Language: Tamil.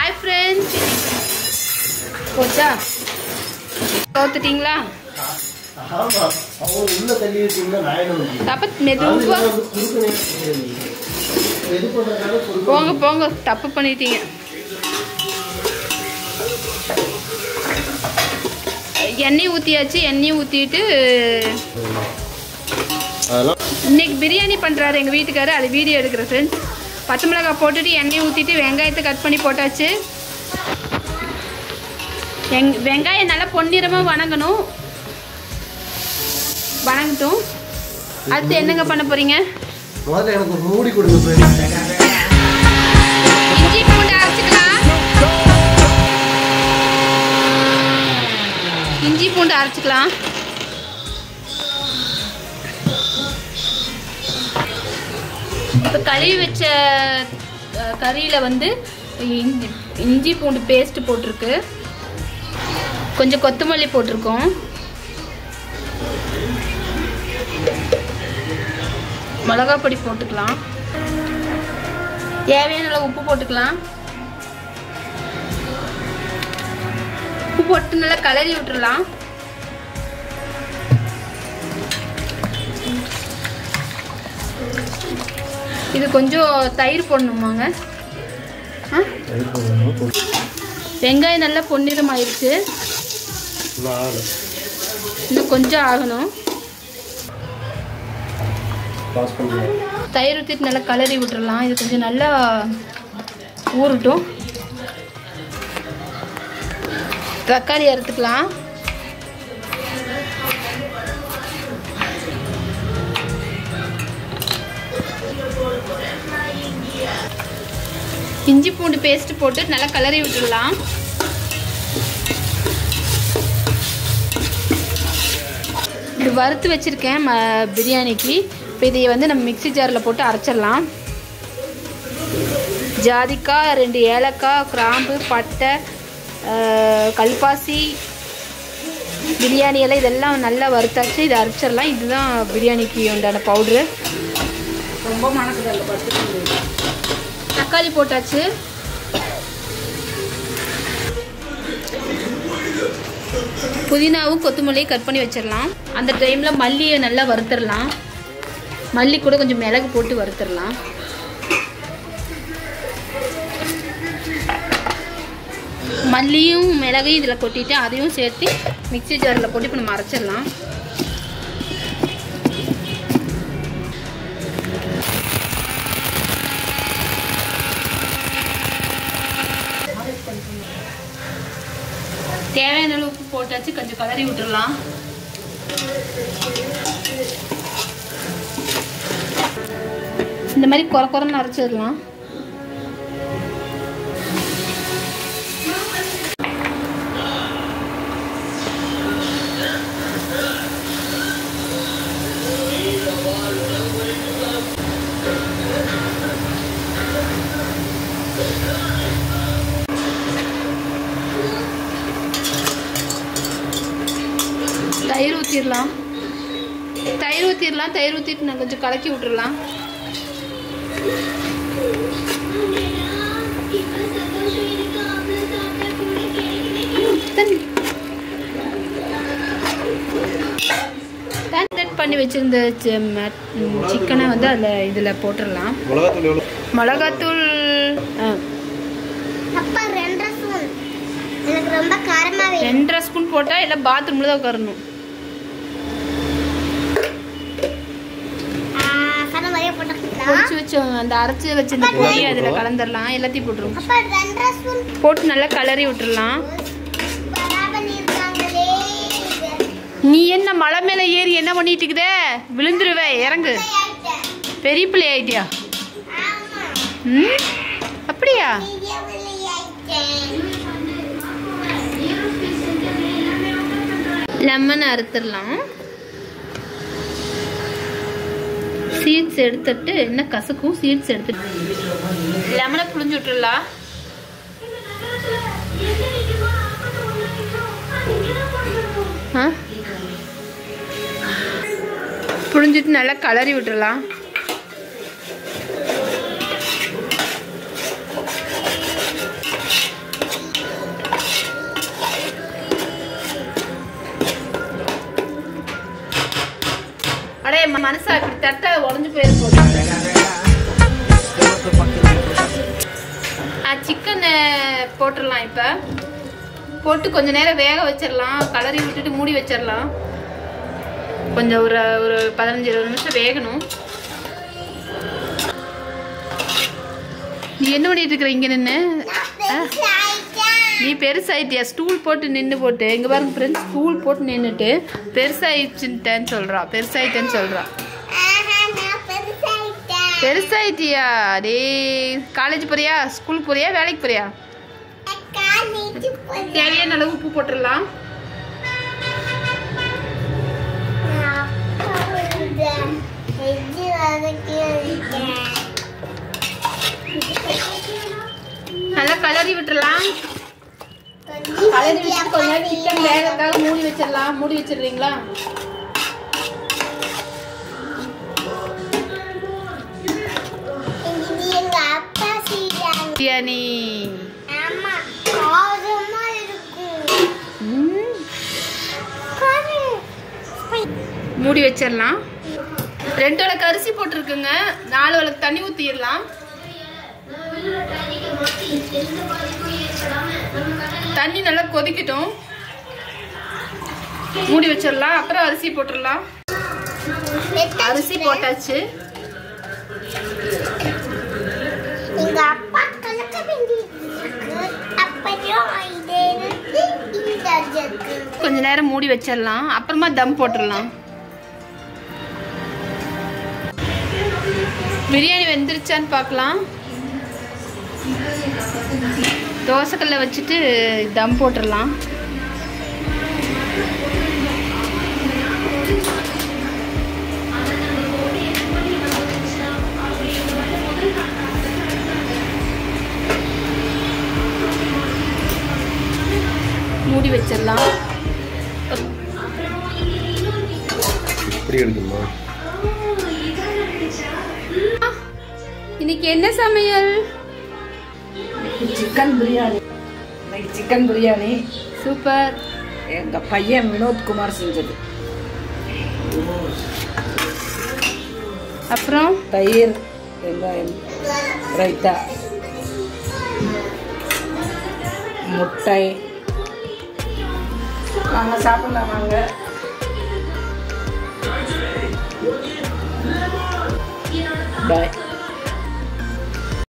ஹாய் ஃப்ரெண்ட்ஸ் போச்சா தோத்துட்டீங்களா ஆமா அவங்க உள்ள தள்ளி வச்சீங்கன்னா நான் என்ன பண்ணுவேன்? தப்ப அது மெதுவா வந்து குறுக்க நேரத்துல நீ எது பண்றதுனால குறுக்க போங்க போங்க தப்பு பண்ணிட்டீங்க எண்ணெய் ஊற்றியாச்சு எண்ணெய் ஊற்றிட்டு அதெல்லாம் இன்னைக்கு பிரியாணி பண்ணுறாரு எங்கள் வீட்டுக்காரு அது வீடியோ எடுக்கிற ஃப்ரெண்ட்ஸ் பச்சை மிளகாய் போட்டுட்டு எண்ணெய் ஊற்றிட்டு வெங்காயத்தை கட் பண்ணி போட்டாச்சு வெங் வெங்காயம் நல்லா பொன்னிறமாக வணங்கணும் வணங்கட்டும் அடுத்து என்னங்க பண்ண போகிறீங்க முதல்ல எனக்கு ஒரு மூடி கொடுங்க friends. இஞ்சி பூண்டு அரைச்சிக்கலாம் இஞ்சி பூண்டு அரைச்சிக்கலாம் இப்போ கழுவி வச்ச அஹ், கறியில் வந்து இஞ்சி இஞ்சி பூண்டு பேஸ்ட் போட்டிருக்கு கொஞ்சம் கொத்தமல்லி போட்டிருக்கோம் மிளகா பொடி போட்டுக்கலாம் தேவையான அளவு உப்பு போட்டுக்கலாம் உப்பு போட்டு நல்லா கலரி விட்டுறலாம் இது கொஞ்சம் தயிர் போடணுமாங்க ஆ தயிர் போடணும், போட்டு வெங்காயம் நல்லா பொன்னிறம் ஆயிடுச்சு நாலு இன்னும் கொஞ்சம் ஆகணும் பாஸ் பண்ணுவோம் தயிர் ஊற்றிட்டு நல்லா கலரி விட்டுறலாம் இது கொஞ்சம் நல்லா ஊறட்டும் தக்காளி அறுத்துக்கலாம் இஞ்சி பூண்டு பேஸ்ட் போட்டு நல்லா கலரி விட்டுடலாம் இது வறுத்து வச்சுருக்கேன் ம பிரியாணிக்கு இப்போ இதை வந்து நம்ம மிக்ஸி ஜாரில் போட்டு அரைச்சிடலாம் ஜாதிக்காய் ரெண்டு ஏலக்காய் கிராம்பு பட்டை அஹ், கல்பாசி பிரியாணி எல்லாம் இதெல்லாம் நல்லா வறுத்தாச்சு இதை அரைச்சிடலாம் இதுதான் பிரியாணிக்கு உண்டான பவுட்ரு ரொம்ப மணக்குதல்ல படுத்துட்டு தக்காளி போட்டாச்சு புதினாவும் கொத்தமல்லியும் கட் பண்ணி வச்சிடலாம் அந்த டைமில் மல்லியை நல்லா வறுத்துடலாம் மல்லி கூட கொஞ்சம் மிளகு போட்டு வறுத்துடலாம் மல்லியும் மிளகையும் இதில் கொட்டிட்டு அதையும் சேர்த்து மிக்ஸி ஜாரில் போட்டு இப்போ நம்ம அரைச்சிடலாம் தேவையான அளவு உப்பு போட்டாச்சு கொஞ்சம் கலரி விட்டுறலாம் இந்த மாதிரி குறை குறைன்னு அரைச்சிடலாம் தயிர் ஊற்றிடலாம் தயிர் ஊற்றிடலாம் தயிர் ஊற்றிட்டு நான் கொஞ்சம் கலக்கி விட்டுறலாம் தண்ணி. தட் பண்ணி வச்சிருந்த சிக்கனை வந்து அதில் இதில் போட்டுடலாம் மிளகாத்தூள் எவ்வளோ மிளகாத்தூள் ஆ, அப்பா ரெண்டரை ஸ்பூன் எனக்கு ரொம்ப காரமா வேணும் ரெண்டரை ஸ்பூன் போட்டால் எல்லாம் பாத்ரூமில் தான் உட்காரணும் சன வரைய போட்டுக்கலாம் பொடிச்சு வச்சோம் அந்த அரைச்சி வச்சிருந்த பொடியை அதில் கலந்துடலாம் எல்லாத்தையும் போட்டுருவோம் அப்பா ரெண்டரை ஸ்பூன் போட்டு நல்லா கிளறி விட்டுறலாம் வரா பண்ணியிருக்காங்களே நீ என்ன மலை மேலே ஏறி என்ன பண்ணிட்டு இருக்குதே விழுந்துருவே இறங்கு ஆயிட்டேன் பெரிய பிள்ளை ஆயிட்டியா ஆமா ம் அப்படியா பெரிய பிள்ளை ஆயிட்டேன் லெமன் அறுத்துடலாம் சீட்ஸ் எடுத்துட்டு என்ன கசக்கும் சீட்ஸ் எடுத்துட்டு லெமனை புழிஞ்சு விட்டுறலாம் ஆ புழிஞ்சிட்டு நல்லா கலரி விட்டுறலாம் உடஞ்சு போயிருக்கும் சிக்கன் போட்டுடலாம் இப்போ போட்டு கொஞ்ச நேரம் வேக வச்சிடலாம் கலரி விட்டுட்டு மூடி வச்சிடலாம் கொஞ்சம் ஒரு ஒரு பதினஞ்சு இருபது நிமிஷம் வேகணும் நீ என்ன பண்ணிட்டு இருக்கிற இங்க நின்று நீ பெருசாயிட்டியா ஸ்டூல் போட்டு நின்று போட்டு இங்க பாருங்க ஃப்ரெண்ட்ஸ் ஸ்டூல் போட்டு நின்றுட்டு பெருசாயிடுச்சுட்டேன்னு சொல்றா பெருசாயிட்டேன்னு சொல்றா பெருசாயிட்டியா டே காலேஜ் போறியா ஸ்கூலுக்கு போறியா வேலைக்கு போறியா தேவையான அளவு உப்பு போட்டுடலாம் நல்லா கலரி விட்டுறலாம் கலரி விட்டு கொஞ்ச நேரம் சிக்கன் வேகறதுக்காக மூடி வச்சிடலாம் மூடி வச்சிடுறீங்களா எங்க அப்பா செய்றாங்க பிரியாணி ஆமா காரமா இருக்கும் ம், காரம் மூடி வச்சிடலாம் ரெண்டு விளக்கு அரிசி போட்டிருக்குங்க நாலு விளக்கு தண்ணி ஊற்றிடலாம் தண்ணி நல்லா கொதிக்கட்டும் மூடி வச்சிடலாம் அப்புறம் அரிசி போட்டுடலாம் அரிசி போட்டாச்சு எங்க அப்பா கலக்க வேண்டியிருக்கு அப்புறம் இது எடுத்து இந்த ஜக்கு கொஞ்ச நேரம் மூடி வச்சிடலாம் அப்புறமா தம் போட்டுடலாம் பிரியாணி வெந்துருச்சான்னு பார்க்கலாம் தோசைக்கல்ல வச்சுட்டு தம் போட்டுடலாம் மூடி வச்சிடலாம் இப்படி எடுக்கணுமா இன்னைக்கு என்ன சமையல் சிக்கன் பிரியாணி இன்னைக்கு சிக்கன் பிரியாணி சூப்பர் எங்க பையன் வினோத்குமார் செஞ்சது அப்புறம் தயிர் வெங்காயம் ரைத்தா முட்டை வாங்க சாப்பிடலாம் வாங்க பாய்